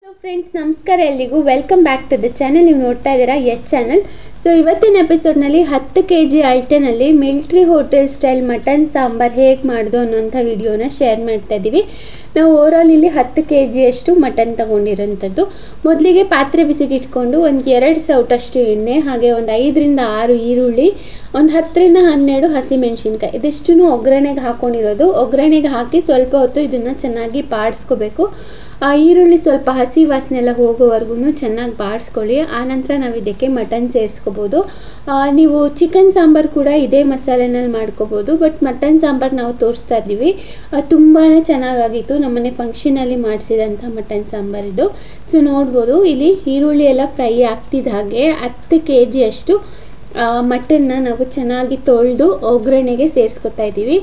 friends ನಮಸ್ಕಾರ ಎಲ್ಲಿಗೂ welcome back to the channel ನೀವು ನೋಡ್ತಾ ಇದ್ದೀರಾ ಎಸ್ ಚಾನಲ್ ಸೊ ಇವತ್ತಿನ ಎಪಿಸೋಡ್ನಲ್ಲಿ ಹತ್ತು ಕೆ ಜಿ ಅಳತೆನಲ್ಲಿ military hotel style mutton sambar ಹೇಗೆ ಮಾಡೋದು ಅನ್ನೋಂಥ ವಿಡಿಯೋನ ಶೇರ್ ಮಾಡ್ತಾ ಇದ್ದೀವಿ ನಾವು ಓವರಾಲ್ ಇಲ್ಲಿ ಹತ್ತು ಕೆ ಜಿಯಷ್ಟು ಮಟನ್ ತಗೊಂಡಿರೋಂಥದ್ದು ಮೊದಲಿಗೆ ಪಾತ್ರೆ ಬಿಸಿಗೆ ಇಟ್ಕೊಂಡು ಒಂದು ಎರಡು ಸೌಟಷ್ಟು ಎಣ್ಣೆ ಹಾಗೆ ಒಂದು ಐದರಿಂದ ಆರು ಈರುಳ್ಳಿ ಒಂದು ಹತ್ತರಿಂದ ಹನ್ನೆರಡು ಹಸಿಮೆಣಸಿನ್ಕಾಯಿ ಇದಿಷ್ಟು ಒಗ್ಗರಣೆಗೆ ಹಾಕೊಂಡಿರೋದು ಒಗ್ಗರಣೆಗೆ ಹಾಕಿ ಸ್ವಲ್ಪ ಹೊತ್ತು ಇದನ್ನು ಚೆನ್ನಾಗಿ ಬಾಡಿಸ್ಕೋಬೇಕು ಆ ಈರುಳ್ಳಿ ಸ್ವಲ್ಪ ಹಸಿ ವಾಸನೆ ಎಲ್ಲ ಹೋಗೋವರೆಗೂ ಚೆನ್ನಾಗಿ ಬಾಡಿಸ್ಕೊಳ್ಳಿ ಆನಂತರ ನಾವು ಇದಕ್ಕೆ ಮಟನ್ ಸೇರಿಸ್ಕೋಬೋದು ಆ, ನೀವು ಚಿಕನ್ ಸಾಂಬಾರು ಕೂಡ ಇದೇ ಮಸಾಲೆನಲ್ಲಿ ಮಾಡ್ಕೋಬೋದು ಬಟ್ ಮಟನ್ ಸಾಂಬಾರು ನಾವು ತೋರಿಸ್ತಾ ಇದ್ದೀವಿ ತುಂಬಾ ಚೆನ್ನಾಗಾಗಿತ್ತು ನಮ್ಮನೆ ಫಂಕ್ಷನಲ್ಲಿ ಮಾಡಿಸಿದಂಥ ಮಟನ್ ಸಾಂಬಾರಿದು ಸೊ ನೋಡ್ಬೋದು ಇಲ್ಲಿ ಈರುಳ್ಳಿ ಎಲ್ಲ ಫ್ರೈ ಆಗ್ತಿದ್ದ ಹಾಗೆ ಹತ್ತು ಕೆ ಜಿಯಷ್ಟು ಮಟನ್ನ ನಾವು ಚೆನ್ನಾಗಿ ತೊಳೆದು ಒಗ್ಗರಣೆಗೆ ಸೇರಿಸ್ಕೊತಾ ಇದ್ದೀವಿ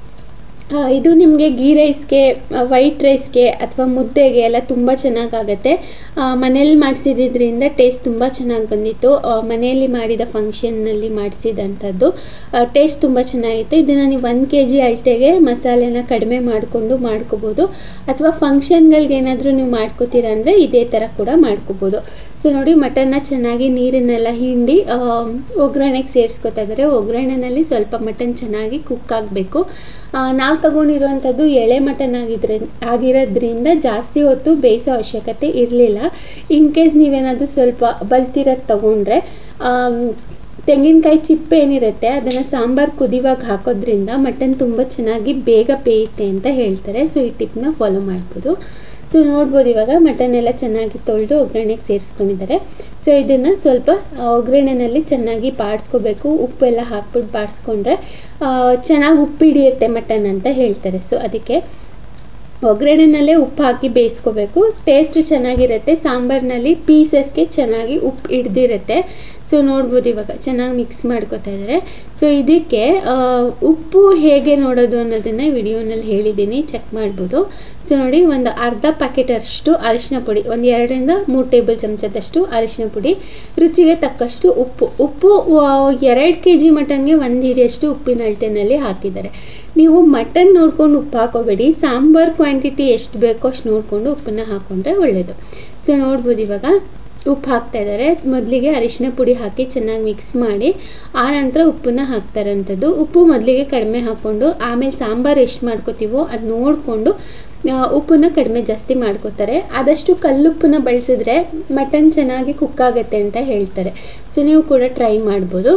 ಆ, ಇದು ನಿಮಗೆ ಗೀ ರೈಸ್ಗೆ ವೈಟ್ ರೈಸ್ಗೆ ಅಥವಾ ಮುದ್ದೆಗೆ ಎಲ್ಲ ತುಂಬ ಚೆನ್ನಾಗಾಗತ್ತೆ ಮನೇಲಿ ಮಾಡಿಸಿದ್ರಿಂದ ಟೇಸ್ಟ್ ತುಂಬ ಚೆನ್ನಾಗಿ ಬಂದಿತ್ತು ಆ, ಮನೆಯಲ್ಲಿ ಮಾಡಿದ ಫಂಕ್ಷನ್ನಲ್ಲಿ ಮಾಡಿಸಿದಂಥದ್ದು ಟೇಸ್ಟ್ ತುಂಬ ಚೆನ್ನಾಗಿತ್ತು ಇದನ್ನು ನೀವು ಒಂದು ಕೆ ಜಿ ಅಳತೆಗೆ ಮಸಾಲೆನ ಕಡಿಮೆ ಮಾಡಿಕೊಂಡು ಮಾಡ್ಕೋಬೋದು ಅಥವಾ ಫಂಕ್ಷನ್ಗಳಿಗೆ ಏನಾದರೂ ನೀವು ಮಾಡ್ಕೋತೀರಾ ಅಂದರೆ ಇದೇ ಥರ ಕೂಡ ಮಾಡ್ಕೋಬೋದು ಸೊ ನೋಡಿ ಮಟನ್ನ ಚೆನ್ನಾಗಿ ನೀರನ್ನೆಲ್ಲ ಹಿಂಡಿ ಆ, ಒಗ್ಗರಣೆಗೆ ಸೇರಿಸ್ಕೊತಾ ಇದ್ದಾರೆ ಒಗ್ಗರಣೆನಲ್ಲಿ ಸ್ವಲ್ಪ ಮಟನ್ ಚೆನ್ನಾಗಿ ಕುಕ್ ಆಗಬೇಕು ನಾವು ತಗೊಂಡಿರುವಂಥದ್ದು ಎಳೆ ಮಟನ್ ಆಗಿದ್ರೆ ಆಗಿರೋದ್ರಿಂದ ಜಾಸ್ತಿ ಹೊತ್ತು ಬೇಯಿಸೋ ಅವಶ್ಯಕತೆ ಇರಲಿಲ್ಲ ಇನ್ ಕೇಸ್ ನೀವೇನಾದರೂ ಸ್ವಲ್ಪ ಬಲ್ತಿರೋದು ತಗೊಂಡ್ರೆ ಆಮ್, ತೆಂಗಿನಕಾಯಿ ಚಿಪ್ಪೆ ಏನಿರುತ್ತೆ ಅದನ್ನು ಸಾಂಬಾರು ಕುದಿವಾಗ ಹಾಕೋದ್ರಿಂದ ಮಟನ್ ತುಂಬ ಚೆನ್ನಾಗಿ ಬೇಗ ಬೇಯುತ್ತೆ ಅಂತ ಹೇಳ್ತಾರೆ ಸೊ ಈ ಟಿಪ್ನ ಫಾಲೋ ಮಾಡ್ಬೋದು ಸೊ ನೋಡ್ಬೋದು ಇವಾಗ ಮಟನ್ ಎಲ್ಲ ಚೆನ್ನಾಗಿ ತೊಳೆದು ಒಗ್ಗರಣೆಗೆ ಸೇರಿಸ್ಕೊಂಡಿದ್ದಾರೆ ಸೊ ಇದನ್ನು ಸ್ವಲ್ಪ ಆ, ಒಗ್ಗರಣೆನಲ್ಲಿ ಚೆನ್ನಾಗಿ ಬಾಡಿಸ್ಕೋಬೇಕು ಉಪ್ಪೆಲ್ಲ ಹಾಕ್ಬಿಟ್ಟು ಬಾಡಿಸ್ಕೊಂಡ್ರೆ ಚೆನ್ನಾಗಿ ಉಪ್ಪು ಹಿಡಿಯುತ್ತೆ ಮಟನ್ ಅಂತ ಹೇಳ್ತಾರೆ ಸೊ ಅದಕ್ಕೆ ಒಗ್ಗರಣೆನಲ್ಲೇ ಉಪ್ಪು ಹಾಕಿ ಬೇಯಿಸ್ಕೋಬೇಕು ಟೇಸ್ಟ್ ಚೆನ್ನಾಗಿರುತ್ತೆ ಸಾಂಬಾರಿನಲ್ಲಿ ಪೀಸಸ್ಗೆ ಚೆನ್ನಾಗಿ ಉಪ್ಪು ಹಿಡ್ದಿರುತ್ತೆ ಸೊ ನೋಡ್ಬೋದು ಇವಾಗ ಚೆನ್ನಾಗಿ ಮಿಕ್ಸ್ ಮಾಡ್ಕೊತಾ ಇದ್ದಾರೆ ಸೊ ಇದಕ್ಕೆ ಆ, ಉಪ್ಪು ಹೇಗೆ ನೋಡೋದು ಅನ್ನೋದನ್ನು ವಿಡಿಯೋನಲ್ಲಿ ಹೇಳಿದ್ದೀನಿ ಚೆಕ್ ಮಾಡ್ಬೋದು ಸೊ ನೋಡಿ ಒಂದು ಅರ್ಧ ಪ್ಯಾಕೆಟ್ ಅಷ್ಟು ಅರಿಶಿನ ಪುಡಿ ಒಂದು ಎರಡರಿಂದ ಮೂರು ಟೇಬಲ್ ಚಮಚದಷ್ಟು ಅರಿಶಿನ ಪುಡಿ ರುಚಿಗೆ ತಕ್ಕಷ್ಟು ಉಪ್ಪು ಉಪ್ಪು ಎರಡು ಕೆ ಜಿ ಮಟನ್ಗೆ ಒಂದು ಹಿಡಿಯಷ್ಟು ಉಪ್ಪಿನ ಅಳತೆನಲ್ಲಿ ಹಾಕಿದ್ದಾರೆ ನೀವು ಮಟನ್ ನೋಡ್ಕೊಂಡು ಉಪ್ಪು ಹಾಕೋಬೇಡಿ ಸಾಂಬಾರ್ ಕ್ವಾಂಟಿಟಿ ಎಷ್ಟು ಬೇಕೋ ಅಷ್ಟು ನೋಡಿಕೊಂಡು ಉಪ್ಪನ್ನ ಹಾಕ್ಕೊಂಡ್ರೆ ಒಳ್ಳೆಯದು ಸೊ ನೋಡ್ಬೋದು ಇವಾಗ ಉಪ್ಪು ಹಾಕ್ತಾ ಇದ್ದಾರೆ ಮೊದಲಿಗೆ ಅರಿಶಿನ ಪುಡಿ ಹಾಕಿ ಚೆನ್ನಾಗಿ ಮಿಕ್ಸ್ ಮಾಡಿ ಆ ನಂತರ ಉಪ್ಪನ್ನ ಹಾಕ್ತಾರಂಥದ್ದು ಉಪ್ಪು ಮೊದಲಿಗೆ ಕಡಿಮೆ ಹಾಕ್ಕೊಂಡು ಆಮೇಲೆ ಸಾಂಬಾರು ಎಷ್ಟು ಮಾಡ್ಕೋತೀವೋ ಅದು ನೋಡಿಕೊಂಡು ಉಪ್ಪನ್ನ ಕಡಿಮೆ ಜಾಸ್ತಿ ಮಾಡ್ಕೋತಾರೆ ಆದಷ್ಟು ಕಲ್ಲುಪ್ಪನ್ನ ಬಳಸಿದ್ರೆ ಮಟನ್ ಚೆನ್ನಾಗಿ ಕುಕ್ ಆಗುತ್ತೆ ಅಂತ ಹೇಳ್ತಾರೆ ಸೊ ನೀವು ಕೂಡ ಟ್ರೈ ಮಾಡ್ಬೋದು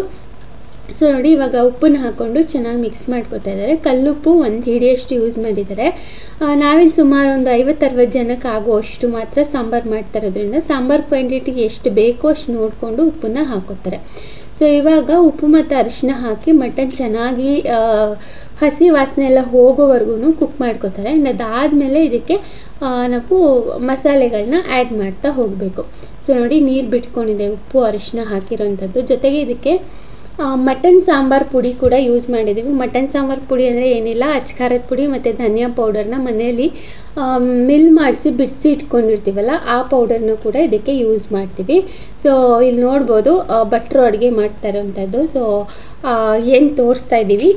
ಸೊ ನೋಡಿ ಇವಾಗ ಉಪ್ಪನ್ನ ಹಾಕ್ಕೊಂಡು ಚೆನ್ನಾಗಿ ಮಿಕ್ಸ್ ಮಾಡ್ಕೊತಾ ಇದ್ದಾರೆ ಕಲ್ಲುಪ್ಪು ಒಂದು ಹಿಡಿಯಷ್ಟು ಯೂಸ್ ಮಾಡಿದ್ದಾರೆ ಆ, ನಾವಿಲ್ಲಿ ಸುಮಾರು ಒಂದು ಐವತ್ತು ಅರವತ್ತು ಜನಕ್ಕೆ ಆಗುವಷ್ಟು ಮಾತ್ರ ಸಾಂಬಾರು ಮಾಡ್ತಾ ಇರೋದ್ರಿಂದ ಸಾಂಬಾರು ಕ್ವಾಂಟಿಟಿ ಎಷ್ಟು ಬೇಕೋ ಅಷ್ಟು ನೋಡಿಕೊಂಡು ಉಪ್ಪನ್ನ ಹಾಕೋತಾರೆ ಸೊ ಇವಾಗ ಉಪ್ಪು ಮತ್ತು ಅರಿಶಿನ ಹಾಕಿ ಮಟನ್ ಚೆನ್ನಾಗಿ ಆ, ಹಸಿ ವಾಸನೆ ಎಲ್ಲ ಹೋಗೋವರೆಗೂ ಕುಕ್ ಮಾಡ್ಕೋತಾರೆ ಆ್ಯಂಡ್ ಅದಾದಮೇಲೆ ಇದಕ್ಕೆ ಆ, ನಾವು ಮಸಾಲೆಗಳನ್ನ ಆ್ಯಡ್ ಮಾಡ್ತಾ ಹೋಗಬೇಕು ಸೊ ನೋಡಿ ನೀರು ಬಿಟ್ಕೊಂಡಿದೆ ಉಪ್ಪು ಅರಿಶಿನ ಹಾಕಿರೋಂಥದ್ದು ಜೊತೆಗೆ ಇದಕ್ಕೆ ಆ, ಮಟನ್ ಸಾಂಬಾರ್ ಪುಡಿ ಕೂಡ ಯೂಸ್ ಮಾಡಿದ್ದೀವಿ ಮಟನ್ ಸಾಂಬಾರ್ ಪುಡಿ ಅಂದರೆ ಏನಿಲ್ಲ ಅಚ್ಕಾರದ ಪುಡಿ ಮತ್ತು ಧನಿಯಾ ಪೌಡರ್ನ ಮನೆಯಲ್ಲಿ ಮಿಲ್ ಮಾಡಿಸಿ ಬಿಡಿಸಿ ಇಟ್ಕೊಂಡಿರ್ತೀವಲ್ಲ ಆ ಪೌಡರ್ನ ಕೂಡ ಇದಕ್ಕೆ ಯೂಸ್ ಮಾಡ್ತೀವಿ ಸೊ ಇಲ್ಲಿ ನೋಡ್ಬೋದು ಆ, ಭಟ್ರು ಅಡುಗೆ ಮಾಡ್ತಾ ಇರೋವಂಥದ್ದು ಸೊ ಏನು ತೋರಿಸ್ತಾ ಇದ್ದೀವಿ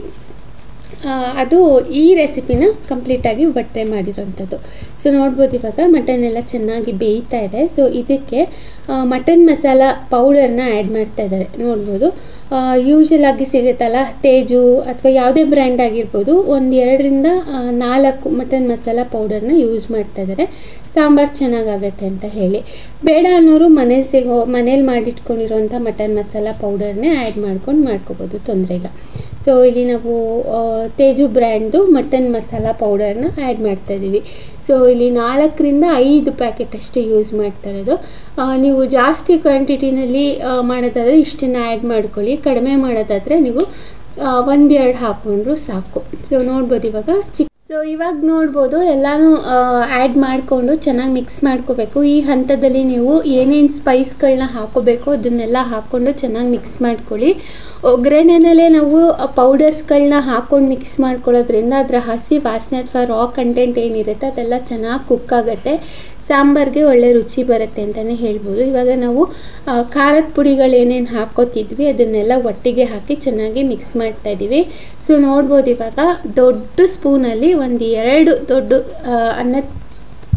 ಆ, ಅದು ಈ ರೆಸಿಪಿನ ಕಂಪ್ಲೀಟಾಗಿ ಬಟ್ಟೆ ಮಾಡಿರೋಂಥದ್ದು ಸೊ ನೋಡ್ಬೋದು ಇವಾಗ ಮಟನ್ ಎಲ್ಲ ಚೆನ್ನಾಗಿ ಬೇಯ್ತಾ ಇದೆ ಸೊ ಇದಕ್ಕೆ ಆ, ಮಟನ್ ಮಸಾಲ ಪೌಡರ್ನ ಆ್ಯಡ್ ಮಾಡ್ತಾ ಇದ್ದಾರೆ ನೋಡ್ಬೋದು ಯೂಶಲ್ ಆಗಿ ಸಿಗುತ್ತಲ್ಲ ತೇಜು ಅಥವಾ ಯಾವುದೇ ಬ್ರ್ಯಾಂಡ್ ಆಗಿರ್ಬೋದು ಒಂದು ಎರಡರಿಂದ ಆ, ನಾಲ್ಕು ಮಟನ್ ಮಸಾಲ ಪೌಡರ್ನ ಯೂಸ್ ಮಾಡ್ತಾ ಇದ್ದಾರೆ ಸಾಂಬಾರು ಚೆನ್ನಾಗಾಗತ್ತೆ ಅಂತ ಹೇಳಿ ಬೇಡ ಅನ್ನೋರು ಮನೇಲಿ ಸಿಗೋ ಮನೇಲಿ ಮಾಡಿಟ್ಕೊಂಡಿರೋಂಥ ಮಟನ್ ಮಸಾಲ ಪೌಡರ್ನೇ ಆ್ಯಡ್ ಮಾಡ್ಕೊಂಡು ಮಾಡ್ಕೋಬೋದು ತೊಂದರೆ ಇಲ್ಲ ಸೊ ಇಲ್ಲಿ ನಾವು ಆ, ತೇಜು ಬ್ರ್ಯಾಂಡ್ದು ಮಟನ್ ಮಸಾಲ ಪೌಡರ್ನ ಆ್ಯಡ್ ಮಾಡ್ತಾ ಇದ್ದೀವಿ ಸೊ ಇಲ್ಲಿ ನಾಲ್ಕರಿಂದ ಐದು ಪ್ಯಾಕೆಟ್ ಅಷ್ಟು ಯೂಸ್ ಮಾಡ್ತಾ ಇರೋದು ಆ, ನೀವು ಜಾಸ್ತಿ ಕ್ವಾಂಟಿಟಿನಲ್ಲಿ ಮಾಡೋದಾದರೆ ಇಷ್ಟನ್ನು ಆ್ಯಡ್ ಮಾಡ್ಕೊಳ್ಳಿ ಕಡಿಮೆ ಮಾಡೋದಾದರೆ ನೀವು ಒಂದೆರಡು ಹಾಕ್ಕೊಂಡ್ರು ಸಾಕು ಸೊ ನೋಡ್ಬೋದು ಇವಾಗ ಚಿಕ್ ಸೊ ಇವಾಗ ನೋಡ್ಬೋದು ಎಲ್ಲನೂ ಆ್ಯಡ್ ಮಾಡಿಕೊಂಡು ಚೆನ್ನಾಗಿ ಮಿಕ್ಸ್ ಮಾಡ್ಕೋಬೇಕು ಈ ಹಂತದಲ್ಲಿ ನೀವು ಏನೇನು ಸ್ಪೈಸ್ಗಳನ್ನ ಹಾಕೋಬೇಕು ಅದನ್ನೆಲ್ಲ ಹಾಕ್ಕೊಂಡು ಚೆನ್ನಾಗಿ ಮಿಕ್ಸ್ ಮಾಡ್ಕೊಳ್ಳಿ ಒಗ್ಗರಣೆನಲ್ಲೇ ನಾವು ಪೌಡರ್ಸ್ಗಳನ್ನ ಹಾಕ್ಕೊಂಡು ಮಿಕ್ಸ್ ಮಾಡ್ಕೊಳ್ಳೋದ್ರಿಂದ ಅದರ ಹಸಿ ವಾಸನೆ ಅಥವಾ ರಾ ಕಂಟೆಂಟ್ ಏನಿರುತ್ತೆ ಅದೆಲ್ಲ ಚೆನ್ನಾಗಿ ಕುಕ್ ಆಗುತ್ತೆ ಸಾಂಬಾರಿಗೆ ಒಳ್ಳೆ ರುಚಿ ಬರುತ್ತೆ ಅಂತಲೇ ಹೇಳ್ಬೋದು ಇವಾಗ ನಾವು ಆ, ಖಾರದ ಪುಡಿಗಳು ಏನೇನು ಹಾಕೋತಿದ್ವಿ ಅದನ್ನೆಲ್ಲ ಒಟ್ಟಿಗೆ ಹಾಕಿ ಚೆನ್ನಾಗಿ ಮಿಕ್ಸ್ ಮಾಡ್ತಾ ಇದ್ದೀವಿ ಸೊ ನೋಡ್ಬೋದು ಇವಾಗ ದೊಡ್ಡ ಸ್ಪೂನಲ್ಲಿ ಒಂದು ಎರಡು ದೊಡ್ಡ ಆ, ಅನ್ನದ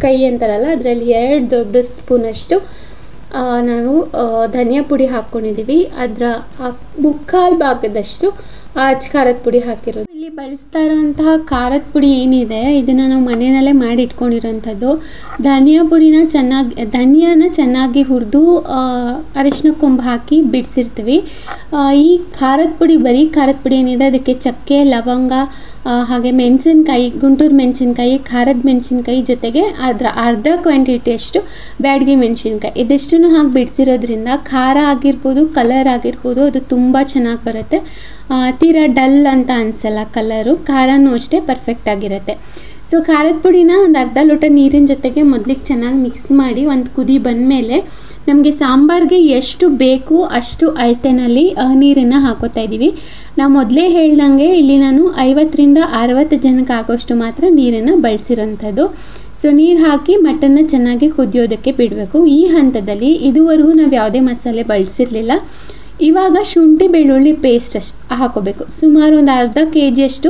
ಕೈ ಅಂತಾರಲ್ಲ ಅದರಲ್ಲಿ ಎರಡು ದೊಡ್ಡ ಸ್ಪೂನಷ್ಟು ಆ, ನಾನು ಆ, ಧನಿಯಾ ಪುಡಿ ಹಾಕ್ಕೊಂಡಿದ್ದೀವಿ ಅದರ ಮುಕ್ಕಾಲು ಭಾಗದಷ್ಟು ಆಚ್ ಖಾರದ ಪುಡಿ ಹಾಕಿರೋದು ಇಲ್ಲಿ ಬಳಸ್ತಾ ಇರೋಂತಹ ಖಾರದ ಪುಡಿ ಏನಿದೆ ಇದನ್ನು ನಾವು ಮನೆಯಲ್ಲೇ ಮಾಡಿ ಇಟ್ಕೊಂಡಿರೋಂಥದ್ದು ಧನಿಯಾ ಪುಡಿನ ಚೆನ್ನಾಗಿ ಧನಿಯಾನ ಚೆನ್ನಾಗಿ ಹುರಿದು ಅರಿಶಿನ ಕೊಂಬು ಹಾಕಿ ಬಿಡಿಸಿರ್ತೀವಿ ಆ, ಈ ಖಾರದ ಪುಡಿ ಬರೀ ಖಾರದ ಪುಡಿ ಏನಿದೆ ಅದಕ್ಕೆ ಚಕ್ಕೆ ಲವಂಗ ಆ, ಹಾಗೆ ಮೆಣಸಿನ್ಕಾಯಿ ಗುಂಟೂರು ಮೆಣಸಿನ್ಕಾಯಿ ಖಾರದ ಮೆಣಸಿನ್ಕಾಯಿ ಜೊತೆಗೆ ಅದರ ಅರ್ಧ ಕ್ವಾಂಟಿಟಿಯಷ್ಟು ಬ್ಯಾಡಗಿ ಮೆಣಸಿನ್ಕಾಯಿ ಇದಿಷ್ಟನ್ನು ಹಾಕಿ ಬಿಡಿಸಿರೋದ್ರಿಂದ ಖಾರ ಆಗಿರ್ಬೋದು ಕಲರ್ ಆಗಿರ್ಬೋದು ಅದು ತುಂಬ ಚೆನ್ನಾಗಿ ಬರುತ್ತೆ ಆ, ತೀರಾ ಡಲ್ ಅಂತ ಅನಿಸಲ್ಲ ಕಲರು ಖಾರನೂ ಅಷ್ಟೇ ಪರ್ಫೆಕ್ಟ್ ಆಗಿರುತ್ತೆ ಸೊ ಖಾರದ ಪುಡಿನ ಒಂದು ಅರ್ಧ ಲೋಟ ನೀರಿನ ಜೊತೆಗೆ ಮೊದಲಿಗೆ ಚೆನ್ನಾಗಿ ಮಿಕ್ಸ್ ಮಾಡಿ ಒಂದು ಕುದಿ ಬಂದಮೇಲೆ ನಮಗೆ ಸಾಂಬಾರಿಗೆ ಎಷ್ಟು ಬೇಕು ಅಷ್ಟು ಅಳತೆನಲ್ಲಿ ನೀರನ್ನು ಹಾಕೋತಾ ಇದ್ದೀವಿ ನಾವು ಮೊದಲೇ ಹೇಳ್ದಂಗೆ ಇಲ್ಲಿ ನಾನು ಐವತ್ತರಿಂದ ಅರವತ್ತು ಜನಕ್ಕೆ ಆಗೋಷ್ಟು ಮಾತ್ರ ನೀರನ್ನು ಬಳಸಿರೋಂಥದ್ದು ಸೊ ನೀರು ಹಾಕಿ ಮಟನ್ನ ಚೆನ್ನಾಗಿ ಕುದಿಯೋದಕ್ಕೆ ಬಿಡಬೇಕು ಈ ಹಂತದಲ್ಲಿ ಇದುವರೆಗೂ ನಾವು ಯಾವುದೇ ಮಸಾಲೆ ಬಳಸಿರಲಿಲ್ಲ ಇವಾಗ ಶುಂಠಿ ಬೆಳ್ಳುಳ್ಳಿ ಪೇಸ್ಟ್ ಅಷ್ಟು ಹಾಕೋಬೇಕು ಸುಮಾರು ಒಂದು ಅರ್ಧ ಕೆ ಜಿಯಷ್ಟು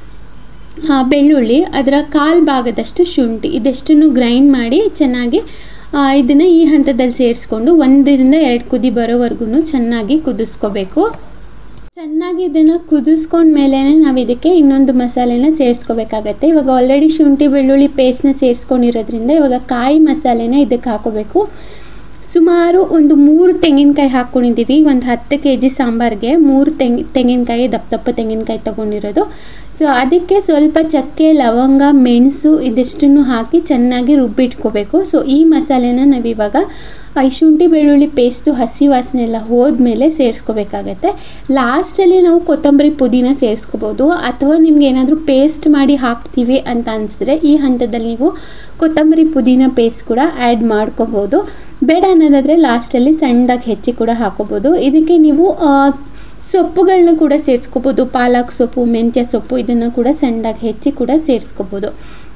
ಆ, ಬೆಳ್ಳುಳ್ಳಿ ಅದರ ಕಾಲು ಭಾಗದಷ್ಟು ಶುಂಠಿ ಇದೆಷ್ಟನ್ನು ಗ್ರೈಂಡ್ ಮಾಡಿ ಚೆನ್ನಾಗಿ ಇದನ್ನು ಈ ಹಂತದಲ್ಲಿ ಸೇರಿಸ್ಕೊಂಡು ಒಂದರಿಂದ ಎರಡು ಕುದಿ ಬರೋವರೆಗೂ ಚೆನ್ನಾಗಿ ಕುದಿಸ್ಕೋಬೇಕು ಚೆನ್ನಾಗಿ ಇದನ್ನು ಕುದಿಸ್ಕೊಂಡ್ಮೇಲೆ ನಾವು ಇದಕ್ಕೆ ಇನ್ನೊಂದು ಮಸಾಲೆನ ಸೇರಿಸ್ಕೋಬೇಕಾಗತ್ತೆ ಇವಾಗ ಆಲ್ರೆಡಿ ಶುಂಠಿ ಬೆಳ್ಳುಳ್ಳಿ ಪೇಸ್ಟ್ನ ಸೇರಿಸ್ಕೊಂಡಿರೋದ್ರಿಂದ ಇವಾಗ ಕಾಯಿ ಮಸಾಲೆನ ಇದಕ್ಕೆ ಹಾಕೋಬೇಕು ಸುಮಾರು ಒಂದು ಮೂರು ತೆಂಗಿನಕಾಯಿ ಹಾಕ್ಕೊಂಡಿದ್ದೀವಿ ಒಂದು ಹತ್ತು ಕೆ ಜಿ ಸಾಂಬಾರಿಗೆ ಮೂರು ತೆಂಗಿ ತೆಂಗಿನಕಾಯಿ ದಪ್ಪ ದಪ್ಪ ತೆಂಗಿನಕಾಯಿ ತೊಗೊಂಡಿರೋದು ಸೊ ಅದಕ್ಕೆ ಸ್ವಲ್ಪ ಚಕ್ಕೆ ಲವಂಗ ಮೆಣಸು ಇದಿಷ್ಟನ್ನು ಹಾಕಿ ಚೆನ್ನಾಗಿ ರುಬ್ಬಿಟ್ಕೋಬೇಕು ಸೊ ಈ ಮಸಾಲೆನ ನಾವಿವಾಗ ಈ ಶುಂಠಿ ಬೆಳ್ಳುಳ್ಳಿ ಪೇಸ್ಟು ಹಸಿ ವಾಸನೆ ಎಲ್ಲ ಹೋದ್ಮೇಲೆ ಸೇರಿಸ್ಕೋಬೇಕಾಗತ್ತೆ ಲಾಸ್ಟಲ್ಲಿ ನಾವು ಕೊತ್ತಂಬರಿ ಪುದೀನ ಸೇರಿಸ್ಕೋಬೋದು ಅಥವಾ ನಿಮ್ಗೆ ಏನಾದರೂ ಪೇಸ್ಟ್ ಮಾಡಿ ಹಾಕ್ತೀವಿ ಅಂತ ಅನಿಸಿದ್ರೆ ಈ ಹಂತದಲ್ಲಿ ನೀವು ಕೊತ್ತಂಬರಿ ಪುದೀನ ಪೇಸ್ಟ್ ಕೂಡ ಆ್ಯಡ್ ಮಾಡ್ಕೋಬೋದು ಬೇಡ ಅನ್ನೋದಾದರೆ ಲಾಸ್ಟಲ್ಲಿ ಸಣ್ಣದಾಗಿ ಹೆಚ್ಚಿ ಕೂಡ ಹಾಕೋಬೋದು ಇದಕ್ಕೆ ನೀವು ಆ, ಸೊಪ್ಪುಗಳನ್ನ ಕೂಡ ಸೇರಿಸ್ಕೋಬೋದು ಪಾಲಕ್ ಸೊಪ್ಪು ಮೆಂತ್ಯ ಸೊಪ್ಪು ಇದನ್ನು ಕೂಡ ಸಣ್ಣದಾಗಿ ಹೆಚ್ಚಿ ಕೂಡ ಸೇರಿಸ್ಕೋಬೋದು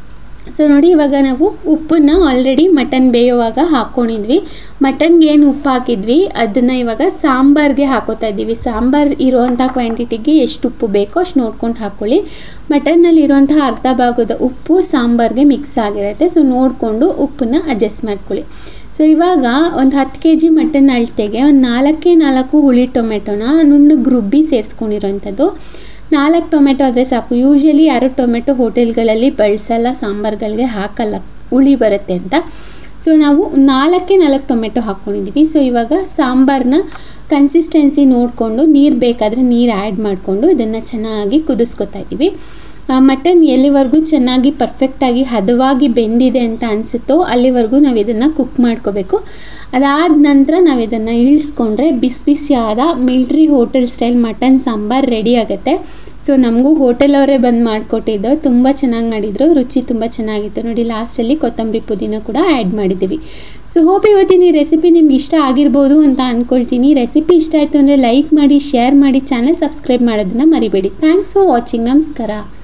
ಸೊ ನೋಡಿ ಇವಾಗ ನಾವು ಉಪ್ಪನ್ನ ಆಲ್ರೆಡಿ ಮಟನ್ ಬೇಯುವಾಗ ಹಾಕ್ಕೊಂಡಿದ್ವಿ ಮಟನ್ಗೆ ಏನು ಉಪ್ಪು ಹಾಕಿದ್ವಿ ಅದನ್ನು ಇವಾಗ ಸಾಂಬಾರ್ಗೆ ಹಾಕೋತಾ ಇದ್ದೀವಿ ಸಾಂಬಾರ್ ಇರುವಂಥ ಕ್ವಾಂಟಿಟಿಗೆ ಎಷ್ಟು ಉಪ್ಪು ಬೇಕೋ ಅಷ್ಟು ನೋಡ್ಕೊಂಡು ಹಾಕ್ಕೊಳ್ಳಿ ಮಟನ್ನಲ್ಲಿ ಇರುವಂತಹ ಅರ್ಧ ಭಾಗದ ಉಪ್ಪು ಸಾಂಬಾರ್ಗೆ ಮಿಕ್ಸ್ ಆಗಿರುತ್ತೆ ಸೊ ನೋಡಿಕೊಂಡು ಉಪ್ಪನ್ನ ಅಡ್ಜಸ್ಟ್ ಮಾಡ್ಕೊಳ್ಳಿ ಸೊ ಇವಾಗ ಒಂದು ಹತ್ತು ಕೆ ಜಿ ಮಟನ್ ಅಳತೆಗೆ ಒಂದು ನಾಲ್ಕೇ ನಾಲ್ಕು ಹುಳಿ ಟೊಮೆಟೊನ ನುಣ್ಣಗೆ ರುಬ್ಬಿ ಸೇರಿಸ್ಕೊಂಡಿರೋಂಥದ್ದು ನಾಲ್ಕು ಟೊಮೆಟೊ ಆದರೆ ಸಾಕು ಯೂಶಲಿ ಯಾರು ಟೊಮೆಟೊ ಹೋಟೆಲ್ಗಳಲ್ಲಿ ಬಳಸಲ್ಲ ಸಾಂಬಾರ್ಗಳಿಗೆ ಹಾಕಲ್ಲ ಹುಳಿ ಬರುತ್ತೆ ಅಂತ ಸೊ ನಾವು ನಾಲ್ಕೇ ನಾಲ್ಕು ಟೊಮೆಟೊ ಹಾಕ್ಕೊಂಡಿದ್ದೀವಿ ಸೊ ಇವಾಗ ಸಾಂಬಾರನ್ನ ಕನ್ಸಿಸ್ಟೆನ್ಸಿ ನೋಡಿಕೊಂಡು ನೀರು ಬೇಕಾದರೆ ನೀರು ಆ್ಯಡ್ ಮಾಡಿಕೊಂಡು ಇದನ್ನು ಚೆನ್ನಾಗಿ ಕುದಿಸ್ಕೊತಾ ಇದ್ದೀವಿ ಮಟನ್ ಎಲ್ಲಿವರೆಗೂ ಚೆನ್ನಾಗಿ ಪರ್ಫೆಕ್ಟಾಗಿ ಹದವಾಗಿ ಬೆಂದಿದೆ ಅಂತ ಅನಿಸುತ್ತೋ ಅಲ್ಲಿವರೆಗೂ ನಾವು ಇದನ್ನು ಕುಕ್ ಮಾಡ್ಕೋಬೇಕು ಅದಾದ ನಂತರ ನಾವು ಇದನ್ನು ಇಳಿಸ್ಕೊಂಡ್ರೆ ಬಿಸಿ ಬಿಸಿಯಾದ military hotel style mutton sambar ready ಆಗುತ್ತೆ ಸೊ ನಮಗೂ ಹೋಟೆಲ್ ಅವರೇ ಬಂದು ಮಾಡಿಕೊಟ್ಟಿದ್ದು ತುಂಬ ಚೆನ್ನಾಗಿ ಮಾಡಿದರು ರುಚಿ ತುಂಬ ಚೆನ್ನಾಗಿತ್ತು ನೋಡಿ ಲಾಸ್ಟಲ್ಲಿ ಕೊತ್ತಂಬರಿ ಪುದೀನ ಕೂಡ ಆ್ಯಡ್ ಮಾಡಿದ್ದೀವಿ ಸೊ ಹೋಪ್ ಇವತ್ತಿನ ಈ ರೆಸಿಪಿ ನಿಮ್ಗೆ ಇಷ್ಟ ಆಗಿರ್ಬೋದು ಅಂತ ಅಂದ್ಕೊಳ್ತೀನಿ ರೆಸಿಪಿ ಇಷ್ಟ ಆಯಿತು ಅಂದರೆ ಲೈಕ್ ಮಾಡಿ ಶೇರ್ ಮಾಡಿ ಚಾನಲ್ ಸಬ್ಸ್ಕ್ರೈಬ್ ಮಾಡೋದನ್ನ ಮರಿಬೇಡಿ ಥ್ಯಾಂಕ್ಸ್ ಫಾರ್ ವಾಚಿಂಗ್ ನಮಸ್ಕಾರ